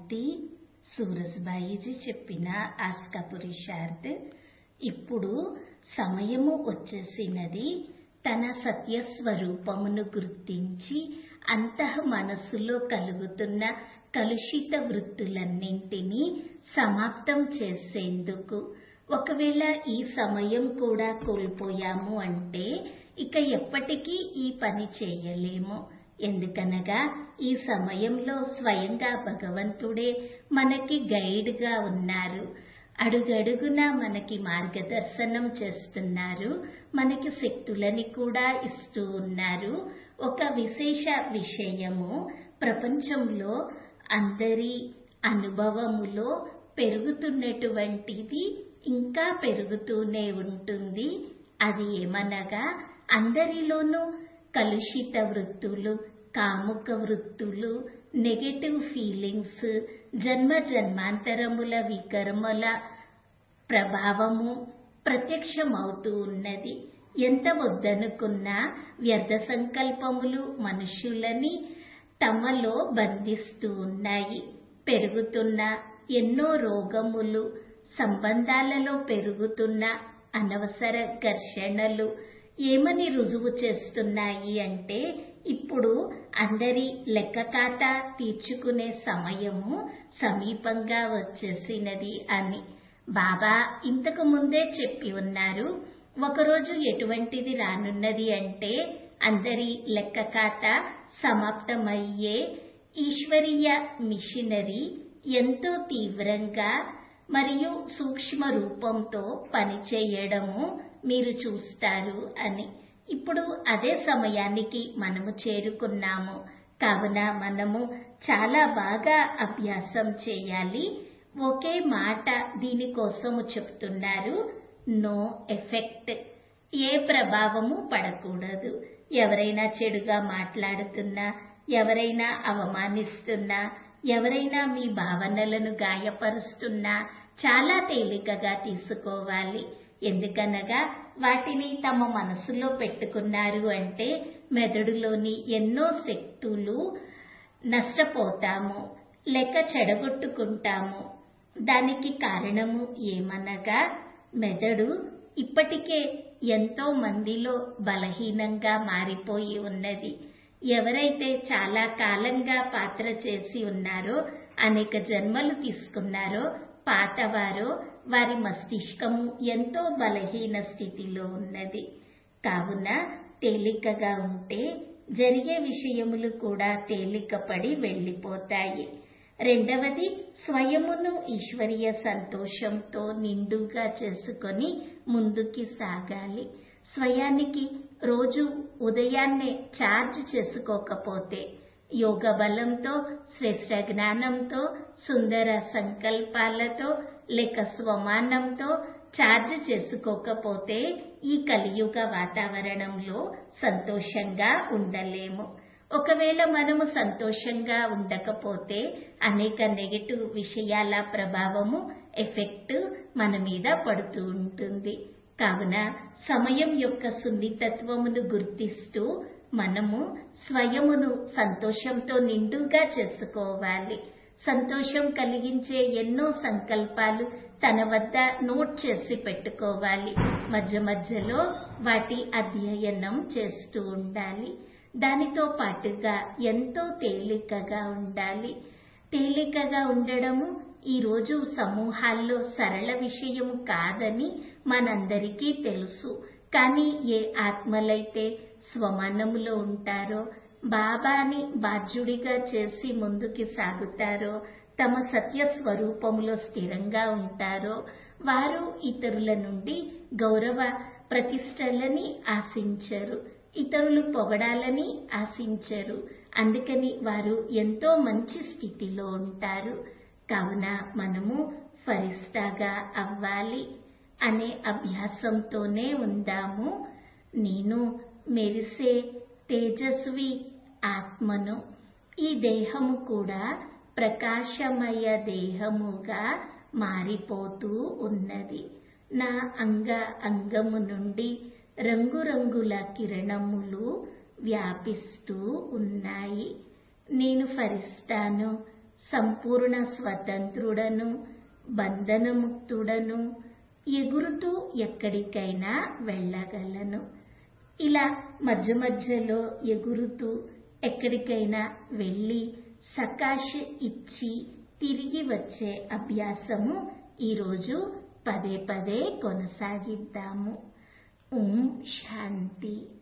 శాంతి సూరజ్బాయిజీ చెప్పిన ఆస్కా పురుషార్థ్ ఇప్పుడు సమయము వచ్చేసినది తన సత్యస్వరూపమును గుర్తించి అంతః మనస్సులో కలుగుతున్న కలుషిత వృత్తులన్నింటినీ సమాప్తం చేసేందుకు ఒకవేళ ఈ సమయం కూడా కోల్పోయాము అంటే ఇక ఎప్పటికీ ఈ పని చేయలేము ఎందుకనగా ఈ సమయంలో స్వయంగా భగవంతుడే మనకి గైడ్గా ఉన్నారు అడుగడుగునా మనకి మార్గదర్శనం చేస్తున్నారు మనకి శక్తులని కూడా ఇస్తూ ఉన్నారు ఒక విశేష విషయము ప్రపంచంలో అందరి అనుభవములో పెరుగుతున్నటువంటిది ఇంకా పెరుగుతూనే ఉంటుంది అది ఏమనగా అందరిలోనూ కలుషిత వృత్తులు కాముక వృత్తులు నెగటివ్ ఫీలింగ్స్ జన్మ జన్మాంతరముల వికర్మల ప్రభావము ప్రత్యక్షమవుతూ ఉన్నది ఎంత వద్దనుకున్నా వ్యర్థ సంకల్పములు మనుష్యులని తమలో బంధిస్తూ ఉన్నాయి పెరుగుతున్న ఎన్నో రోగములు సంబంధాలలో పెరుగుతున్న అనవసర ఘర్షణలు ఏమని రుజువు చేస్తున్నాయి అంటే ఇప్పుడు అందరి లెక్క ఖాతా తీర్చుకునే సమయము సమీపంగా వచ్చేసినది అని బాబా ఇంతకు ముందే చెప్పి ఉన్నారు ఒకరోజు ఎటువంటిది రానున్నది అంటే అందరి లెక్క ఖాతా సమాప్తమయ్యే ఈశ్వరీయ మిషనరీ ఎంతో తీవ్రంగా మరియు సూక్ష్మ రూపంతో పనిచేయడము మీరు చూస్తారు అని ఇప్పుడు అదే సమయానికి మనము చేరుకున్నాము కావున మనము చాలా బాగా అభ్యాసం చేయాలి ఒకే మాట దీనికోసము చెప్తున్నారు నో ఎఫెక్ట్ ఏ ప్రభావము పడకూడదు ఎవరైనా చెడుగా మాట్లాడుతున్నా ఎవరైనా అవమానిస్తున్నా ఎవరైనా మీ భావనలను గాయపరుస్తున్నా చాలా తేలికగా తీసుకోవాలి ఎందుకనగా వాటిని తమ మనసులో పెట్టుకున్నారు అంటే మెదడులోని ఎన్నో శక్తులు నష్టపోతాము లేక చెడగొట్టుకుంటాము దానికి కారణము ఏమనగా మెదడు ఇప్పటికే ఎంతో మందిలో బలహీనంగా మారిపోయి ఉన్నది ఎవరైతే చాలా కాలంగా పాత్ర చేసి ఉన్నారో అనేక జన్మలు తీసుకున్నారో పాతవారో వారి మస్తిష్కము ఎంతో బలహీన స్థితిలో ఉన్నది కావున తేలికగా ఉంటే జరిగే విషయములు కూడా తేలికపడి వెళ్ళిపోతాయి రెండవది స్వయమును ఈశ్వరీయ సంతోషంతో నిండుగా చేసుకొని ముందుకి సాగాలి స్వయానికి రోజు ఉదయాన్నే ఛార్జ్ చేసుకోకపోతే యోగ బలంతో శ్రేష్ట జ్ఞానంతో సుందర సంకల్పాలతో లేక స్వమానంతో ఛార్జ్ చేసుకోకపోతే ఈ కలియుగ వాతావరణంలో సంతోషంగా ఉండలేము ఒకవేళ మనము సంతోషంగా ఉండకపోతే అనేక నెగటివ్ విషయాల ప్రభావము ఎఫెక్ట్ మన మీద పడుతూ ఉంటుంది కావున సమయం యొక్క సున్నితత్వమును గుర్తిస్తూ మనము స్వయమును సంతోషంతో నిండుగా చేసుకోవాలి సంతోషం కలిగించే ఎన్నో సంకల్పాలు తన వద్ద నోట్ చేసి పెట్టుకోవాలి మధ్య మధ్యలో వాటి అధ్యయనం చేస్తూ ఉండాలి దానితో పాటుగా ఎంతో తేలికగా ఉండాలి తేలికగా ఉండడము ఈరోజు సమూహాల్లో సరళ విషయము కాదని మనందరికీ తెలుసు కానీ ఏ ఆత్మలైతే స్వమానములో ఉంటారో బాబాని బాధ్యుడిగా చేసి ముందుకి సాగుతారో తమ సత్య స్వరూపములో స్థిరంగా ఉంటారో వారు ఇతరుల నుండి గౌరవ ప్రతిష్టలని ఆశించరు ఇతరులు పొగడాలని ఆశించరు అందుకని వారు ఎంతో మంచి స్థితిలో ఉంటారు కావున మనము ఫరిస్తాగా అవ్వాలి అనే అభ్యాసంతోనే ఉందాము నేను మెరిసే తేజస్వి ఆత్మను ఈ దేహము కూడా ప్రకాశమయ దేహముగా మారిపోతూ ఉన్నది నా అంగ అంగము నుండి రంగురంగుల కిరణములు వ్యాపిస్తూ ఉన్నాయి నేను ఫరిస్తాను సంపూర్ణ స్వతంత్రుడను బంధనముక్తుడను ఎగురుతూ ఎక్కడికైనా వెళ్ళగలను ఇలా మధ్య మధ్యలో ఎగురుతూ ఎక్కడికైనా వెళ్ళి సకాష్ ఇచ్చి తిరిగి వచ్చే అభ్యాసము ఈరోజు పదే పదే కొనసాగిద్దాము ఓం శాంతి